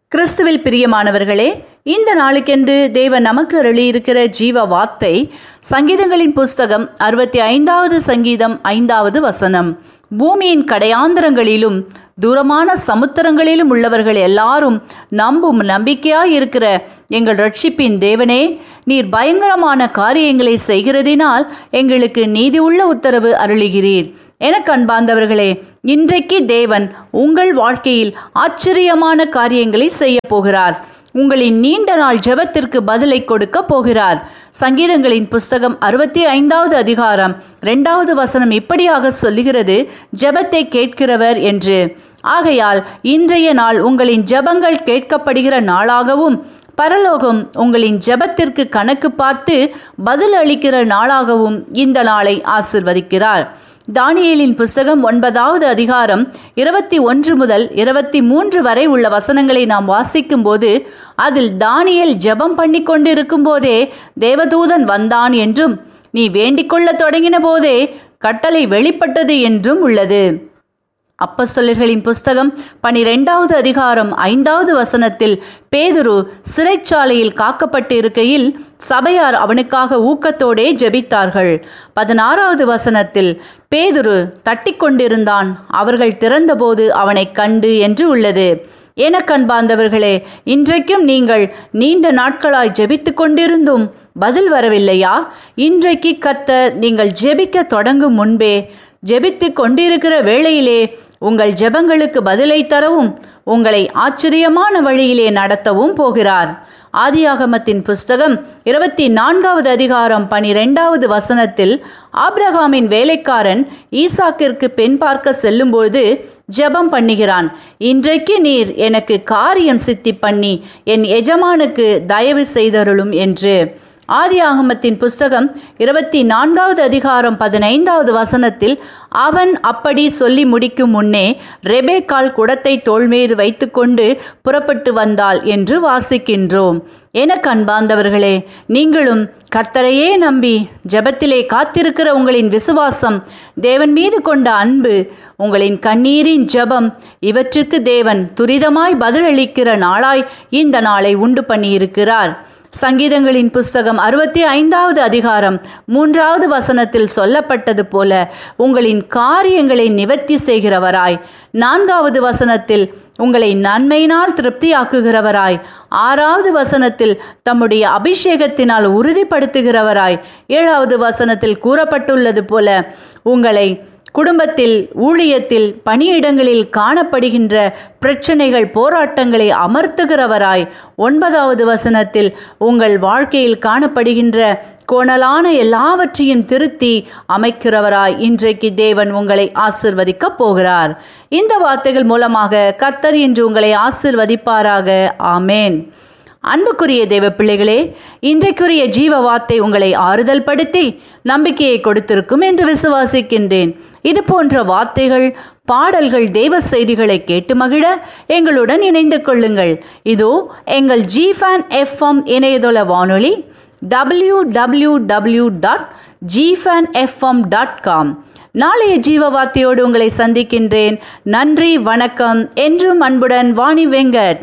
கிறிஸ்துவில் பிரியமானவர்களே இந்த நாளுக்கென்று தேவன் நமக்கு அருளியிருக்கிற ஜீவ வார்த்தை சங்கீதங்களின் புஸ்தகம் அறுபத்தி ஐந்தாவது சங்கீதம் ஐந்தாவது வசனம் பூமியின் கடையாந்தரங்களிலும் தூரமான சமுத்திரங்களிலும் உள்ளவர்கள் எல்லாரும் நம்பும் நம்பிக்கையாய் இருக்கிற எங்கள் ரட்சிப்பின் தேவனே நீர் பயங்கரமான காரியங்களை செய்கிறதினால் எங்களுக்கு நீதி உள்ள உத்தரவு அருளுகிறீர் எனக்கு அன்பார்ந்தவர்களே இன்றைக்கு தேவன் உங்கள் வாழ்க்கையில் ஆச்சரியமான காரியங்களை செய்ய போகிறார் உங்களின் நீண்ட நாள் ஜெபத்திற்கு பதிலை கொடுக்க போகிறார் சங்கீதங்களின் புஸ்தகம் அறுபத்தி ஐந்தாவது அதிகாரம் இரண்டாவது வசனம் இப்படியாக சொல்லுகிறது ஜெபத்தை கேட்கிறவர் என்று ஆகையால் இன்றைய நாள் உங்களின் ஜெபங்கள் கேட்கப்படுகிற நாளாகவும் பரலோகம் உங்களின் ஜெபத்திற்கு கணக்கு பார்த்து பதில் அளிக்கிற நாளாகவும் இந்த நாளை ஆசிர்வதிக்கிறார் தானியேலின் புஸ்தகம் ஒன்பதாவது அதிகாரம் இருபத்தி ஒன்று முதல் இருபத்தி மூன்று வரை உள்ள வசனங்களை நாம் வாசிக்கும் போது அதில் தானியேல் ஜெபம் பண்ணி கொண்டிருக்கும் போதே தேவதூதன் வந்தான் என்றும் நீ வேண்டிக்கொள்ள தொடங்கின போதே கட்டளை வெளிப்பட்டது என்றும் உள்ளது அப்பஸ்தலர்களின் புஸ்தகம் பனிரெண்டாவது அதிகாரம் ஐந்தாவது வசனத்தில் பேதுரு சிறைச்சாலையில் காக்கப்பட்டு இருக்கையில் சபையார் அவனுக்காக ஊக்கத்தோடே ஜெபித்தார்கள் பதினாறாவது வசனத்தில் பேதுரு தட்டி கொண்டிருந்தான் அவர்கள் திறந்தபோது அவனை கண்டு என்று உள்ளது எனக்கன்பார்ந்தவர்களே இன்றைக்கும் நீங்கள் நீண்ட நாட்களாய் ஜெபித்து கொண்டிருந்தும் பதில் வரவில்லையா இன்றைக்கு கத்தர் நீங்கள் ஜெபிக்க தொடங்கும் முன்பே ஜெபித்து கொண்டிருக்கிற வேளையிலே உங்கள் ஜெபங்களுக்கு பதிலை தரவும் உங்களை ஆச்சரியமான வழியிலே நடத்தவும் போகிறார் ஆதியாகமத்தின் புஸ்தகம் இருபத்தி நான்காவது அதிகாரம் பனிரெண்டாவது வசனத்தில் ஆப்ரஹாமின் வேலைக்காரன் ஈசாக்கிற்கு பெண் பார்க்க செல்லும்போது ஜெபம் பண்ணுகிறான் இன்றைக்கு நீர் எனக்கு காரியம் சித்தி பண்ணி என் எஜமானுக்கு தயவு செய்தருளும் என்று ஆதியாகமத்தின் புஸ்தகம் இருபத்தி நான்காவது அதிகாரம் பதினைந்தாவது வசனத்தில் அவன் அப்படி சொல்லி முடிக்கும் முன்னே ரெபேக்கால் குடத்தை தோள்மீது வைத்துக்கொண்டு புறப்பட்டு வந்தாள் என்று வாசிக்கின்றோம் எனக்கு அன்பார்ந்தவர்களே நீங்களும் கர்த்தரையே நம்பி ஜெபத்திலே காத்திருக்கிற உங்களின் விசுவாசம் தேவன் மீது கொண்ட அன்பு உங்களின் கண்ணீரின் ஜெபம் இவற்றிற்கு தேவன் துரிதமாய் பதிலளிக்கிற நாளாய் இந்த நாளை உண்டு பண்ணியிருக்கிறார் சங்கீதங்களின் புஸ்தகம் அறுபத்தி ஐந்தாவது அதிகாரம் மூன்றாவது வசனத்தில் சொல்லப்பட்டது போல உங்களின் காரியங்களை நிவர்த்தி செய்கிறவராய் நான்காவது வசனத்தில் உங்களை நன்மையினால் திருப்தியாக்குகிறவராய் ஆறாவது வசனத்தில் தம்முடைய அபிஷேகத்தினால் உறுதிப்படுத்துகிறவராய் ஏழாவது வசனத்தில் கூறப்பட்டுள்ளது போல உங்களை குடும்பத்தில் ஊழியத்தில் பணியிடங்களில் காணப்படுகின்ற பிரச்சனைகள் போராட்டங்களை அமர்த்துகிறவராய் ஒன்பதாவது வசனத்தில் உங்கள் வாழ்க்கையில் காணப்படுகின்ற கோணலான எல்லாவற்றையும் திருத்தி அமைக்கிறவராய் இன்றைக்கு தேவன் உங்களை ஆசிர்வதிக்கப் போகிறார் இந்த வார்த்தைகள் மூலமாக கத்தர் இன்று உங்களை ஆசிர்வதிப்பாராக ஆமேன் அன்புக்குரிய தேவ பிள்ளைகளே இன்றைக்குரிய ஜீவ வார்த்தை உங்களை ஆறுதல் படுத்தி நம்பிக்கையை கொடுத்திருக்கும் என்று விசுவாசிக்கின்றேன் இது போன்ற வார்த்தைகள் பாடல்கள் தேவ செய்திகளை கேட்டு மகிழ எங்களுடன் இணைந்து கொள்ளுங்கள் இதோ எங்கள் ஜிஃபேன் எஃப்எம் இணையதள வானொலி டபிள்யூ டபிள்யூ டபிள்யூ டாட் ஜிஃபேன் எஃப்எம் டாட் காம் நாளைய ஜீவ வார்த்தையோடு உங்களை சந்திக்கின்றேன் நன்றி வணக்கம் என்றும் அன்புடன் வாணி வெங்கட்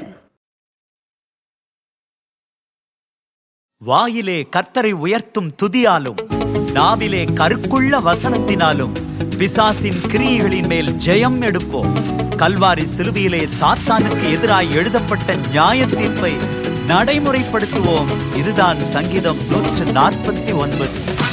வாயிலே கர்த்தரை உயர்த்தும் துதியாலும் நாவிலே கருக்குள்ள வசனத்தினாலும் பிசாசின் கிரியைகளின் மேல் ஜெயம் எடுப்போம் கல்வாரி சிலுவையிலே சாத்தானுக்கு எதிராய் எழுதப்பட்ட நியாய தீர்ப்பை நடைமுறைப்படுத்துவோம் இதுதான் சங்கீதம் நூற்று நாற்பத்தி ஒன்பது